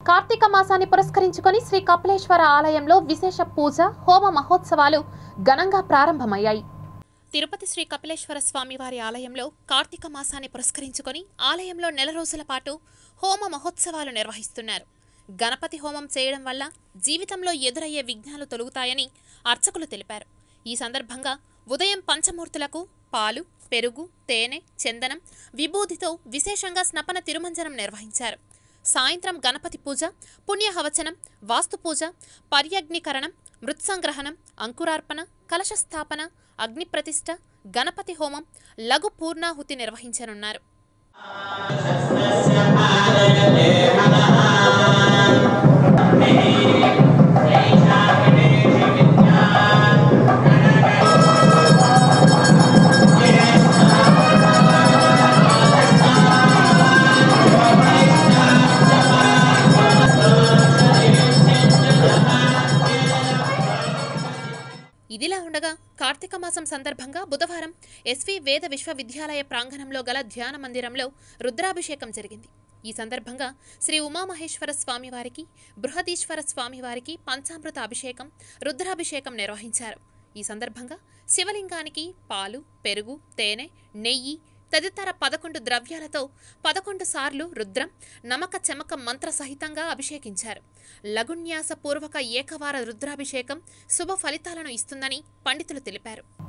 కార్తీక మాసాన్ని పురస్కరించుకొని శ్రీ కపిలేశ్వర ఆలయంలో విశేష పూజ హోమ మహోత్సవాలు ఘనంగా ప్రారంభమయ్యాయి తిరుపతి శ్రీ కపిలేశ్వర స్వామివారి ఆలయంలో కార్తీక మాసాన్ని పురస్కరించుకొని ఆలయంలో నెల రోజుల పాటు హోమ మహోత్సవాలు నిర్వహిస్తున్నారు గణపతి హోమం చేయడం వల్ల జీవితంలో ఎదురయ్యే విఘ్నాలు తొలుగుతాయని అర్చకులు తెలిపారు ఈ సందర్భంగా ఉదయం పంచమూర్తులకు పాలు పెరుగు తేనె చందనం విభూతితో విశేషంగా స్నపన తిరుమంజనం నిర్వహించారు సాయంత్రం గణపతి పూజ పుణ్యహవచనం వాస్తు పూజ పర్యగ్నికరణం మృత్సంగ్రహణం అంకురార్పణ కలశ స్థాపన అగ్ని ప్రతిష్ఠ గణపతి హోమం లఘు పూర్ణాహుతి నిర్వహించనున్నారు ఇదిలా ఉండగా కార్తీక మాసం సందర్భంగా బుధవారం ఎస్వి వేద విశ్వవిద్యాలయ ప్రాంగణంలో గల ధ్యాన మందిరంలో రుద్రాభిషేకం జరిగింది ఈ సందర్భంగా శ్రీ ఉమామహేశ్వర స్వామివారికి బృహదీశ్వర స్వామివారికి పంచామృత అభిషేకం రుద్రాభిషేకం నిర్వహించారు ఈ సందర్భంగా శివలింగానికి పాలు పెరుగు తేనె నెయ్యి తదితర పదకొండు ద్రవ్యాలతో పదకొండు సార్లు రుద్రం నమక చెమక మంత్ర సహితంగా అభిషేకించారు లఘున్యాసపూర్వక ఏకవార రుద్రాభిషేకం శుభ ఫలితాలను ఇస్తుందని పండితులు తెలిపారు